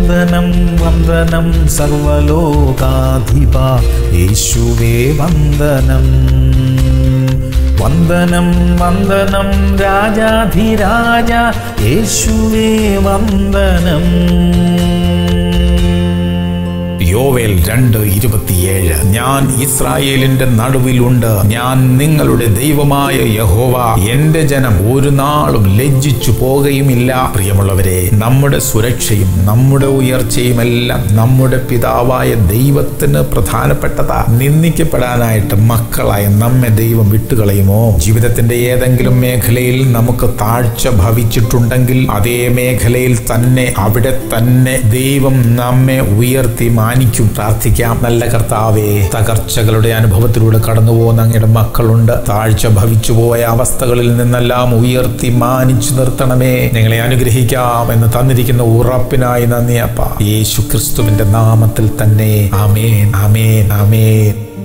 വന്ദനം വന്ദനം സർവലോകാധിപ യേശുവേ വന്ദനം വന്ദനം വന്ദനം രാജാധിരാജ യേശുവേ വന്ദനം യോവേൽ രണ്ട് ഇരുപത്തിയേഴ് ഞാൻ ഇസ്രായേലിന്റെ നടുവിലുണ്ട് ഞാൻ നിങ്ങളുടെ ദൈവമായ യഹോവ എന്റെ ജനം ഒരു നാളും ലജ്ജിച്ചു പോകുകയുമില്ല പ്രിയമുള്ളവരെ നമ്മുടെ സുരക്ഷയും നമ്മുടെ ഉയർച്ചയും എല്ലാം നമ്മുടെ പിതാവായ ദൈവത്തിന് പ്രധാനപ്പെട്ടതാ നിന്ദിക്കപ്പെടാനായിട്ട് മക്കളായ നമ്മെ ദൈവം വിട്ടുകളയുമോ ജീവിതത്തിന്റെ ഏതെങ്കിലും മേഖലയിൽ നമുക്ക് താഴ്ച ഭവിച്ചിട്ടുണ്ടെങ്കിൽ അതേ മേഖലയിൽ തന്നെ അവിടെ തന്നെ ദൈവം നമ്മെ ഉയർത്തി മാനിക്കും പ്രാർത്ഥിക്കാം നല്ല കർത്താവേ തകർച്ചകളുടെ അനുഭവത്തിലൂടെ കടന്നു പോകുന്ന അങ്ങയുടെ മക്കളുണ്ട് താഴ്ച ഭവിച്ചു പോയ അവസ്ഥകളിൽ നിന്നെല്ലാം ഉയർത്തി മാനിച്ചു നിർത്തണമേ ഞങ്ങളെ അനുഗ്രഹിക്കാം എന്ന് തന്നിരിക്കുന്ന ഉറപ്പിനായി നന്ദി അപ്പ യേശു ക്രിസ്തുവിന്റെ നാമത്തിൽ തന്നെ ആമേൻ ആമേൻ ആമേൻ